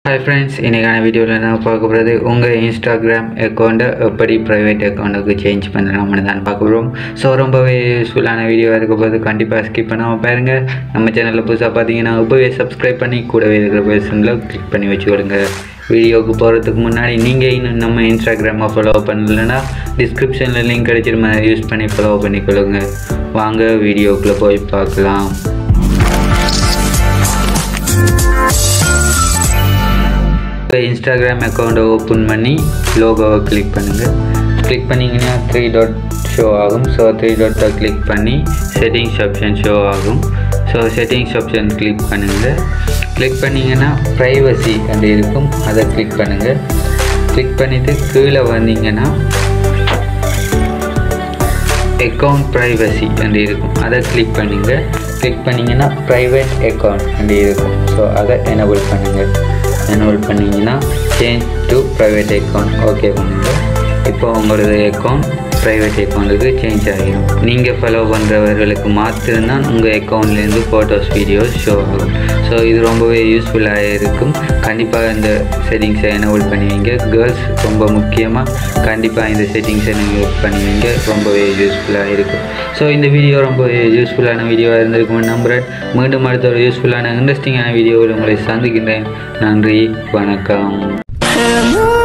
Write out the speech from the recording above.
hi friends இன்றைக்கான வீடியோவில் நான் பார்க்க போகிறது உங்கள் இன்ஸ்டாகிராம் அக்கௌண்ட்டை எப்படி ப்ரைவேட் அக்கௌண்ட்டுக்கு சேஞ்ச் பண்ணலாம்னு தான் பார்க்க போகிறோம் ஸோ ரொம்பவே யூஸ்ஃபுல்லான வீடியோவாக இருக்க போது கண்டிப்பாக ஸ்கிப் பண்ணாமல் பாருங்கள் நம்ம சேனலில் புதுசாக பார்த்தீங்கன்னா இப்போவே சப்ஸ்கிரைப் பண்ணி கூடவே இருக்கிற பெல்ஸில் கிளிக் பண்ணி வச்சுக்கொடுங்க வீடியோவுக்கு போகிறதுக்கு முன்னாடி நீங்கள் இன்னும் நம்ம இன்ஸ்டாகிராமை ஃபாலோ பண்ணலைன்னா டிஸ்கிரிப்ஷனில் லிங்க் கிடைச்சிருமா யூஸ் பண்ணி ஃபாலோ பண்ணிக்கொள்ளுங்க வாங்க வீடியோக்குள்ளே போய் பார்க்கலாம் இப்போ இன்ஸ்டாகிராம் அக்கௌண்ட்டை ஓப்பன் பண்ணி லோகோவை கிளிக் பண்ணுங்கள் கிளிக் பண்ணிங்கன்னா த்ரீ டாட் ஷோ ஆகும் ஸோ த்ரீ டாட்டை கிளிக் பண்ணி செட்டிங்ஸ் ஆப்ஷன் ஷோ ஆகும் ஸோ செட்டிங்ஸ் ஆப்ஷன் கிளிக் பண்ணுங்கள் கிளிக் பண்ணிங்கன்னா ப்ரைவசி அப்படி இருக்கும் அதை கிளிக் பண்ணுங்கள் கிளிக் பண்ணிவிட்டு கீழே வந்தீங்கன்னா அக்கௌண்ட் ப்ரைவசி அப்படி இருக்கும் அதை கிளிக் பண்ணுங்கள் கிளிக் பண்ணிங்கன்னா ப்ரைவேட் அக்கௌண்ட் அப்படி இருக்கும் ஸோ அதை எனபிள் பண்ணுங்கள் எனபிள் பண்ணிங்கன்னா change to private account okay பண்ணுங்கள் இப்போ உங்களோட அக்கௌண்ட் ப்ரைவேட் அக்கௌண்ட்டுக்கு சேஞ்ச் ஆகிடும் நீங்கள் ஃபாலோ பண்ணுறவர்களுக்கு மாத்திரம்தான் உங்கள் அக்கௌண்ட்லேருந்து ஃபோட்டோஸ் வீடியோஸ் ஷோ ஆகும் ஸோ இது ரொம்பவே யூஸ்ஃபுல்லாக இருக்கும் கண்டிப்பாக இந்த செட்டிங்ஸை எனபிள் பண்ணுவீங்க கேர்ள்ஸ் ரொம்ப முக்கியமாக கண்டிப்பாக இந்த செட்டிங்ஸை நீங்கள் பண்ணுவீங்க ரொம்பவே யூஸ்ஃபுல்லாக இருக்கும் ஸோ இந்த வீடியோ ரொம்பவே யூஸ்ஃபுல்லான வீடியோவாக இருந்திருக்கும் நம்புகிறேன் மீண்டும் அடுத்த ஒரு யூஸ்ஃபுல்லான இன்ட்ரெஸ்டிங்கான வீடியோவில் உங்களை சந்திக்கின்றேன் நன்றி வணக்கம் Hello